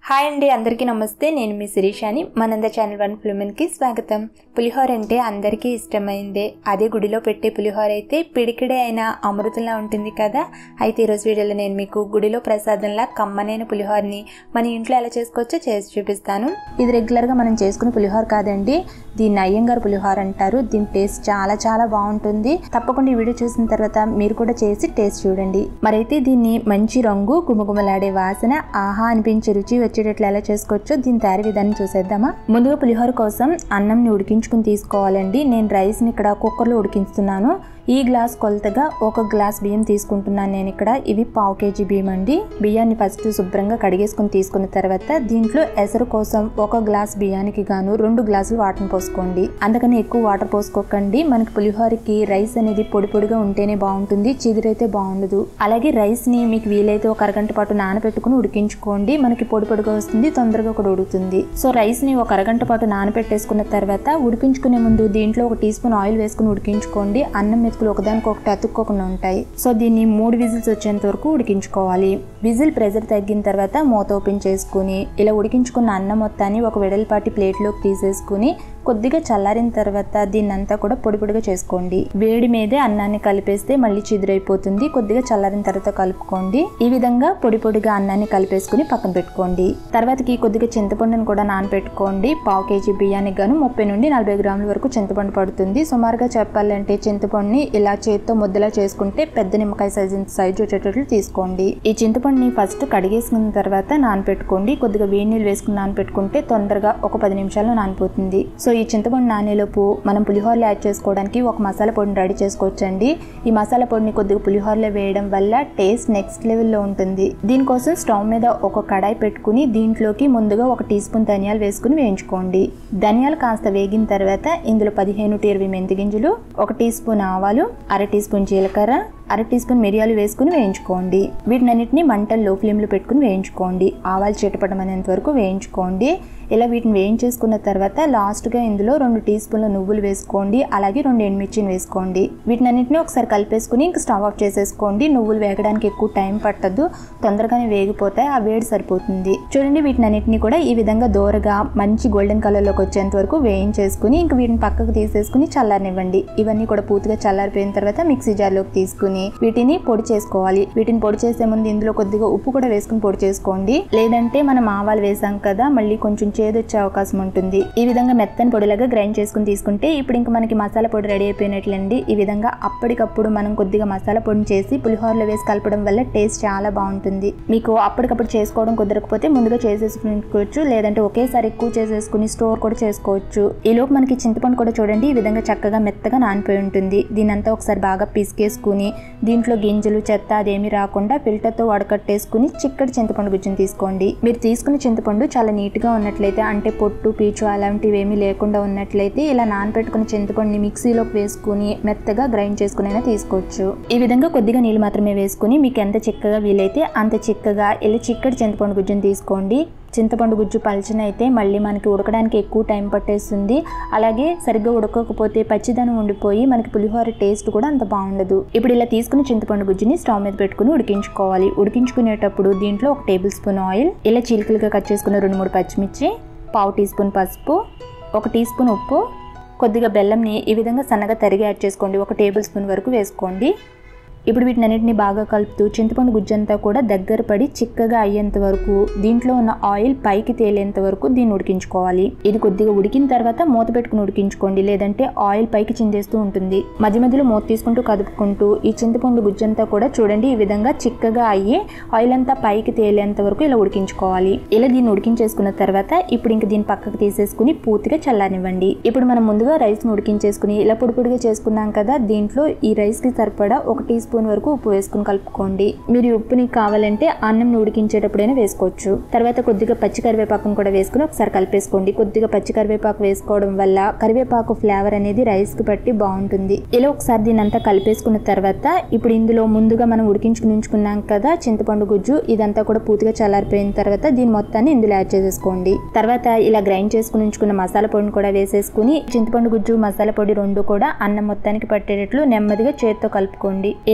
hi అండి అందరికీ నమస్తే నేను మీ శిరీషాని మనంద ఛానల్ వన్ ఫిల్మ్కి స్వాగతం పులిహోర అంటే అందరికీ ఇష్టమైందే అదే గుడిలో పెట్టే పులిహోర అయితే పిడికిడే అయిన అమృతంలా ఉంటుంది కదా అయితే ఈరోజు వీడియోలో నేను మీకు గుడిలో ప్రసాదంలా కమ్మనైన పులిహోరని మన ఇంట్లో ఎలా చేసుకోవచ్చో చేసి చూపిస్తాను ఇది రెగ్యులర్గా మనం చేసుకునే పులిహోర కాదండి దీన్ని అయ్యంగారు పులిహోర అంటారు దీని టేస్ట్ చాలా చాలా బాగుంటుంది తప్పకుండా ఈ వీడియో చూసిన తర్వాత మీరు కూడా చేసి టేస్ట్ చూడండి మరైతే దీన్ని మంచి రంగు గుమగుమలాడే వాసన ఆహా అనిపించే రుచి వచ్చేటట్లు ఎలా చేసుకోవచ్చో దీని తయారీ విధానం చూసేద్దామా ముందుగా పులిహోర కోసం అన్నంని ఉడికించుకుని తీసుకోవాలండి నేను రైస్ని ఇక్కడ కుక్కర్లో ఉడికిస్తున్నాను ఈ గ్లాస్ కొలతగా ఒక గ్లాస్ బియ్యం తీసుకుంటున్నాను నేను ఇక్కడ ఇవి పావు కేజీ బియ్యం అండి బియ్యాన్ని ఫస్ట్ శుభ్రంగా కడిగేసుకుని తీసుకున్న తర్వాత దీంట్లో ఎసరు కోసం ఒక గ్లాస్ బియ్యానికి గాను రెండు గ్లాసులు వాటర్ పోసుకోండి అందుకని ఎక్కువ వాటర్ పోసుకోకండి మనకి పులిహోరకి రైస్ అనేది పొడి పొడిగా ఉంటేనే బాగుంటుంది చిగురైతే బాగుండదు అలాగే రైస్ ని మీకు వీలైతే ఒక అరగంట పాటు నానబెట్టుకుని ఉడికించుకోండి మనకి పొడి పొడిగా వస్తుంది తొందరగా కూడా ఉడుకుతుంది సో రైస్ ని ఒక అరగంట పాటు నానబెట్టేసుకున్న తర్వాత ఉడికించుకునే ముందు దీంట్లో ఒక టీ స్పూన్ ఆయిల్ వేసుకుని ఉడికించుకోండి అన్నం మెతుకులు ఒకదానికొకటి అతుక్కోకుండా ఉంటాయి సో దీన్ని మూడు విజిల్స్ వచ్చేంత వరకు ఉడికించుకోవాలి విజిల్ ప్రెజర్ తగ్గిన తర్వాత మూత ఓపెన్ చేసుకుని ఇలా ఉడికించుకున్న అన్నం మొత్తాన్ని ఒక వెడల్పాటి ప్లేట్లోకి తీసేసుకుని కొద్దిగా చల్లారిన తర్వాత దీన్ని అంతా కూడా పొడి పొడిగా చేసుకోండి వేడి మీదే అన్నాన్ని కలిపేస్తే మళ్ళీ చిదురైపోతుంది కొద్దిగా చల్లారిన తర్వాత కలుపుకోండి ఈ విధంగా పొడి పొడిగా అన్నాన్ని కలిపేసుకుని పక్కన పెట్టుకోండి తర్వాతకి కొద్దిగా చింతపండుని కూడా నానబెట్టుకోండి పావు కేజీ బియ్యానికి గాను ముప్పై నుండి నలభై గ్రాముల వరకు చింతపండు పడుతుంది సుమారుగా చెప్పాలంటే చింతపండుని ఇలా చేత్తో ముద్దలా చేసుకుంటే పెద్ద నిమ్మకాయ సైజు సైజు వచ్చేటట్లు తీసుకోండి ఈ చింతపండుని ఫస్ట్ కడిగేసుకున్న తర్వాత నానబెట్టుకోండి కొద్దిగా వేడి నీళ్ళు వేసుకుని నానబెట్టుకుంటే తొందరగా ఒక పది నిమిషాల్లో నానిపోతుంది సో ఈ చింతపండు నానేలోపు మనం పులిహోరలో యాడ్ చేసుకోవడానికి ఒక మసాలా పొడిని రెడీ చేసుకోవచ్చండి ఈ మసాలా పొడిని కొద్దిగా పులిహోరలో వేయడం వల్ల టేస్ట్ నెక్స్ట్ లెవెల్లో ఉంటుంది దీనికోసం స్టవ్ మీద ఒక కడాయి పెట్టుకుని దీంట్లోకి ముందుగా ఒక టీ స్పూన్ ధనియాలు వేసుకుని వేయించుకోండి ధనియాలు కాస్త వేగిన తర్వాత ఇందులో పదిహేను టు ఇరవై మెంతి గింజలు ఒక టీ స్పూన్ ఆవాలు అర టీ స్పూన్ జీలకర్ర అర టీ స్పూన్ మిరియాలు వేసుకుని వేయించుకోండి వీటినన్నిటిని మంటలు లో ఫ్లేమ్లో పెట్టుకుని వేయించుకోండి ఆవాలు చిటపడం అనేంత వరకు వేయించుకోండి ఇలా వీటిని వేయించేసుకున్న తర్వాత లాస్ట్గా ఇందులో రెండు టీ స్పూన్ల నువ్వులు వేసుకోండి అలాగే రెండు ఎండుమిర్చిని వేసుకోండి వీటినన్నింటినీ ఒకసారి కలిపేసుకుని ఇంక స్టవ్ ఆఫ్ చేసేసుకోండి నువ్వులు వేగడానికి ఎక్కువ టైం పట్టదు తొందరగానే వేగిపోతాయి ఆ వేడి సరిపోతుంది చూడండి వీటినన్నింటినీ కూడా ఈ విధంగా దోరగా మంచి గోల్డెన్ కలర్లోకి వచ్చేంత వరకు వేయించేసుకుని ఇంక వీటిని పక్కకు తీసేసుకుని చల్లారనివ్వండి ఇవన్నీ కూడా పూర్తిగా చల్లారిపోయిన తర్వాత మిక్సీ జార్లోకి తీసుకుని వీటిని పొడి చేసుకోవాలి వీటిని పొడి చేసే ముందు ఇందులో కొద్దిగా ఉప్పు కూడా వేసుకుని పొడి చేసుకోండి లేదంటే మనం ఆవాలు వేసాం కదా మళ్ళీ కొంచెం చేదు వచ్చే అవకాశం ఉంటుంది ఈ విధంగా మెత్తని పొడిలాగా గ్రైండ్ చేసుకుని తీసుకుంటే ఇప్పుడు ఇంకా మనకి మసాలా పొడి రెడీ అయిపోయినట్లండి ఈ విధంగా అప్పటికప్పుడు మనం కొద్దిగా మసాలా పొడిని చేసి పులిహోరలో వేసి కలపడం వల్ల టేస్ట్ చాలా బాగుంటుంది మీకు అప్పటికప్పుడు చేసుకోవడం కుదరకపోతే ముందుగా చేసేసుకోవచ్చు లేదంటే ఒకేసారి ఎక్కువ చేసేసుకుని స్టోర్ కూడా చేసుకోవచ్చు ఈలోపు మనకి చింతపండు కూడా చూడండి ఈ విధంగా చక్కగా మెత్తగా నానిపోయి ఉంటుంది దీనంతా ఒకసారి బాగా పిసికేసుకుని దీంట్లో గింజలు చెత్త అదేమీ రాకుండా ఫిల్టర్తో వడకట్టేసుకుని చిక్కటి చింతపండు గుజ్జుని తీసుకోండి మీరు తీసుకున్న చింతపండు చాలా నీట్గా ఉన్నట్లయితే అంటే పొట్టు పీచు అలాంటివి ఏమీ లేకుండా ఉన్నట్లయితే ఇలా నానబెట్టుకున్న చింతపండుని మిక్సీలోకి వేసుకుని మెత్తగా గ్రైండ్ చేసుకునైనా తీసుకోవచ్చు ఈ విధంగా కొద్దిగా నీళ్ళు మాత్రమే వేసుకుని మీకు ఎంత చిక్కగా వీలైతే అంత చిక్కగా ఇలా చిక్కటి చింతపండు గుజ్జుని తీసుకోండి చింతపండు గుజ్జు పలచన అయితే మళ్ళీ మనకి ఉడకడానికి ఎక్కువ టైం పట్టేస్తుంది అలాగే సరిగ్గా ఉడకకపోతే పచ్చిదనం ఉండిపోయి మనకి పులిహోర టేస్ట్ కూడా అంత బాగుండదు ఇప్పుడు ఇలా తీసుకుని చింతపండు గుజ్జుని స్టవ్ మీద పెట్టుకుని ఉడికించుకోవాలి ఉడికించుకునేటప్పుడు దీంట్లో ఒక టేబుల్ స్పూన్ ఆయిల్ ఇలా చీలికలుగా కట్ చేసుకున్న రెండు మూడు పచ్చిమిర్చి పావు టీ స్పూన్ పసుపు ఒక టీ స్పూన్ ఉప్పు కొద్దిగా బెల్లంని ఈ విధంగా సన్నగా తరిగి యాడ్ చేసుకోండి ఒక టేబుల్ స్పూన్ వరకు వేసుకోండి ఇప్పుడు వీటినన్నిటిని బాగా కలుపుతూ చింతపండు గుజ్జంతా కూడా దగ్గర పడి చిక్కగా అయ్యేంత వరకు దీంట్లో ఉన్న ఆయిల్ పైకి తేలేంత వరకు దీన్ని ఉడికించుకోవాలి ఇది కొద్దిగా ఉడికిన తర్వాత మూత పెట్టుకుని ఉడికించుకోండి లేదంటే ఆయిల్ పైకి చిందేస్తూ ఉంటుంది మధ్య మధ్యలో మూత తీసుకుంటూ కదుపుకుంటూ ఈ చింతపండు గుజ్జంతా కూడా చూడండి ఈ విధంగా చిక్కగా అయ్యి ఆయిల్ అంతా పైకి తేలేంత వరకు ఇలా ఉడికించుకోవాలి ఇలా దీన్ని ఉడికించేసుకున్న తర్వాత ఇప్పుడు ఇంక దీన్ని పక్కకు తీసేసుకుని పూర్తిగా చల్లారనివ్వండి ఇప్పుడు మనం ముందుగా రైస్ని ఉడికించేసుకుని ఇలా పొడి పొడిగా చేసుకున్నాం కదా దీంట్లో ఈ రైస్కి సరిపడా ఒక టీ స్పూన్ వరకు ఉప్పు వేసుకుని కలుపుకోండి మీరు ఈ ఉప్పుని కావాలంటే అన్నం ఉడికించేటప్పుడైనా వేసుకోవచ్చు తర్వాత కొద్దిగా పచ్చి కరివేపాకును కూడా వేసుకుని ఒకసారి కలిపేసుకోండి కొద్దిగా పచ్చి కరివేపాకు వేసుకోవడం వల్ల కరివేపాకు ఫ్లేవర్ అనేది రైస్ కి పట్టి బాగుంటుంది ఇలా ఒకసారి దీని అంతా కలిపేసుకున్న తర్వాత ఇప్పుడు ఇందులో ముందుగా మనం ఉడికించుకుని ఉంచుకున్నాం కదా చింతపండు గుజ్జు ఇదంతా కూడా పూర్తిగా చల్లారిపోయిన తర్వాత దీని మొత్తాన్ని ఇందులో యాడ్ చేసేసుకోండి తర్వాత ఇలా గ్రైండ్ చేసుకుని ఉంచుకున్న మసాలా పొడిని కూడా వేసేసుకుని చింతపండు గుజ్జు మసాలా పొడి రెండు కూడా అన్నం మొత్తానికి పట్టేటట్లు నెమ్మదిగా చేత్తో కలుపుకోండి ఇలా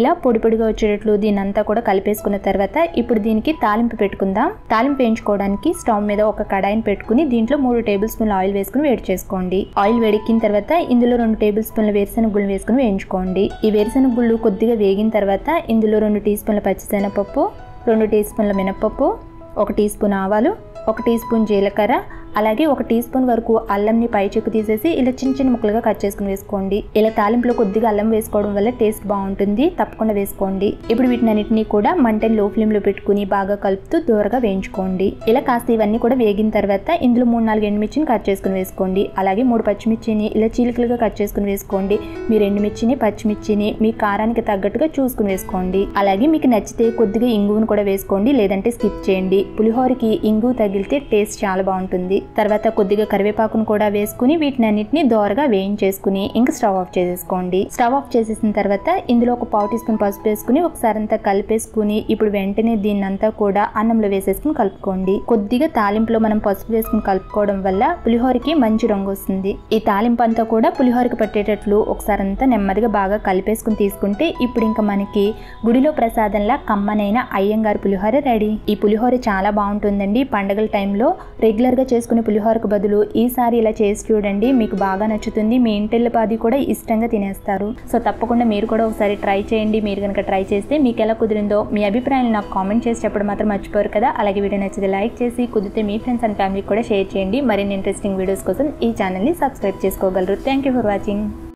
ఇలా పొడి పొడిగా వచ్చేటట్లు దీని అంతా కూడా కలిపేసుకున్న తర్వాత ఇప్పుడు దీనికి తాలింపు పెట్టుకుందాం తాలింపు వేయించుకోవడానికి స్టవ్ మీద ఒక కడాయిని పెట్టుకుని దీంట్లో మూడు టేబుల్ స్పూన్ల ఆయిల్ వేసుకుని వేడి చేసుకోండి ఆయిల్ వేడెక్కిన తర్వాత ఇందులో రెండు టేబుల్ స్పూన్ల వేరుశెనగ గుళ్ళు వేసుకుని వేయించుకోండి ఈ వేరుశెనగ గుళ్ళు కొద్దిగా వేగిన తర్వాత ఇందులో రెండు టీ స్పూన్ల పచ్చిశనగపప్పు రెండు టీ స్పూన్ల మినపప్పు ఒక టీ స్పూన్ ఆవాలు ఒక టీ స్పూన్ జీలకర్ర అలాగే ఒక టీ స్పూన్ వరకు అల్లంని పై చెక్కు తీసేసి ఇలా చిన్న చిన్న ముక్కలుగా కట్ చేసుకుని వేసుకోండి ఇలా తాలింపులో కొద్దిగా అల్లం వేసుకోవడం వల్ల టేస్ట్ బాగుంటుంది తప్పకుండా వేసుకోండి ఇప్పుడు వీటినన్నిటిని కూడా మంటని లో ఫ్లేమ్లో పెట్టుకుని బాగా కలుపుతూ దూరగా వేయించుకోండి ఇలా కాస్త ఇవన్నీ కూడా వేగిన తర్వాత ఇందులో మూడు నాలుగు ఎండుమిర్చిని కట్ చేసుకుని వేసుకోండి అలాగే మూడు పచ్చిమిర్చిని ఇలా చీలికలుగా కట్ చేసుకుని వేసుకోండి మీరు ఎండుమిర్చిని పచ్చిమిర్చిని మీ కారానికి తగ్గట్టుగా చూసుకుని వేసుకోండి అలాగే మీకు నచ్చితే కొద్దిగా ఇంగువను కూడా వేసుకోండి లేదంటే స్కిప్ చేయండి పులిహోరకి ఇంగు తగిలితే టేస్ట్ చాలా బాగుంటుంది తర్వాత కొద్దిగా కరివేపాకును కూడా వేసుకుని వీటిని అన్నిటిని దోరగా వేయించేసుకుని ఇంకా స్టవ్ ఆఫ్ చేసేసుకోండి స్టవ్ ఆఫ్ చేసేసిన తర్వాత ఇందులో ఒక పావు టీ స్పూన్ పసుపు వేసుకుని ఒకసారి అంతా కలిపేసుకుని ఇప్పుడు వెంటనే దీన్నంతా కూడా అన్నంలో వేసేసుకుని కలుపుకోండి కొద్దిగా తాలింపులో మనం పసుపు వేసుకుని కలుపుకోవడం వల్ల పులిహోరకి మంచి రంగు వస్తుంది ఈ తాలింపు అంతా కూడా పులిహోరకి పట్టేటట్లు ఒకసారి అంతా నెమ్మదిగా బాగా కలిపేసుకుని తీసుకుంటే ఇప్పుడు ఇంకా మనకి గుడిలో ప్రసాదంలా కమ్మనైన అయ్యంగారు పులిహోర రెడీ ఈ పులిహోర చాలా బాగుంటుందండి పండగల టైంలో రెగ్యులర్గా చేసుకునే పులిహోరకు బదులు ఈసారి ఇలా చేసి చూడండి మీకు బాగా నచ్చుతుంది మీ ఇంటిల్లిపాది కూడా ఇష్టంగా తినేస్తారు సో తప్పకుండా మీరు కూడా ఒకసారి ట్రై చేయండి మీరు కనుక ట్రై చేస్తే మీకు ఎలా కుదిరిందో మీ అభిప్రాయాలు నాకు కామెంట్ చేసి చెప్పడం మాత్రం మర్చిపోరు కదా అలాగే వీడియో నచ్చితే లైక్ చేసి కుదిరితే మీ ఫ్రెండ్స్ అండ్ ఫ్యామిలీకి కూడా షేర్ చేయండి మరిన్ని ఇంట్రెస్టింగ్ వీడియోస్ కోసం ఈ ఛానల్ని సబ్స్క్రైబ్ చేసుకోగలరు థ్యాంక్ యూ ఫర్ వాచింగ్